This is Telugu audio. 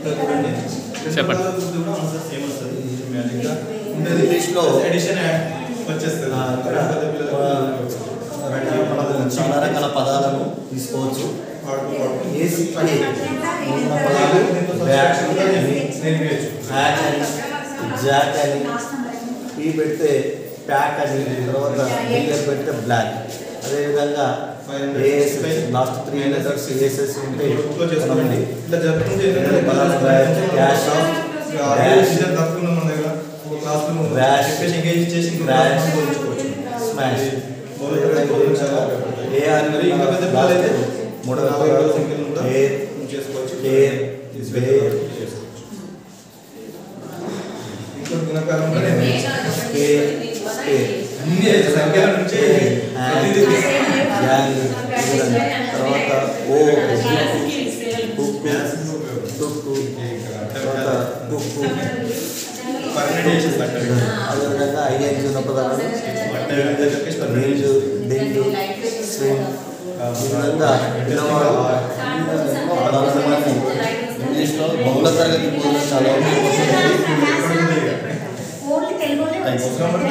చెప్పండి. సేమ్ వస్తుంది మ్యాజిక్గా ఉండేది ఇంగ్లీష్లో ఎడిషన్ వచ్చేస్తుంది ఆ, ఇక్కడ ఆ, మనము చాలా రకాల పదాలను తీసుకోవచ్చు ఏసీకి ఉన్న పదాలు బ్యాట్ అని హ్యాక్ అని జాక్ అని ఈ పెడితే ప్యాక్ అని తర్వాత డీలర్ పెడితే బ్లాక్ అదేవిధంగా ASS last three letters ASS ఉంటే మనము ఇట్లా జరుపుకుంటే రెండు పదాలు బ్యాట్ క్యాష్ తప్పుకున్నాం మన దగ్గర ఒక క్లాస్ Bash. చెప్పేసి ఎంగేజ్ చేసి ఇంకో Crash. class లో పోల్చుకోవచ్చు. స్మాష్ మొదలు పెడితే బౌలింగ్ చాలా ఉపయోగపడుతుంది. ఏఆర్ మరి ఇంకా పెద్ద పిల్లలు అయితే మూడవ నాలుగు ఐదు సంఖ్యలు కూడా ఎయిర్ చేసుకోవచ్చు కేర్, ఈజీ బేర్. చేసుకోవచ్చు ఇంకోటి గుణకారంలోనే స్కేర్ స్కేర్ అన్ని ఐదు సంఖ్యల నుంచి ప్రతిదీ గ్యాంగ్ తర్వాత ఓ కుక్కు టుక్కు తర్వాత కుక్కు పర్మనెంట్ చేసేస్తాడు అదేవిధంగా ఐఎన్జి ఉన్న పదాలను నీళ్ళు డెంగ్యూ స్విమ్ ఈ విధంగా పిల్లవాడు ఎన్నో పదాలను మనము ఇంగ్లీష్లో బహుళ తరగతి బోధన చాలా ఉపయోగపడుతుంది ఓన్లీ తెలుగులోనే థ్యాంక్ యూ వచ్చింది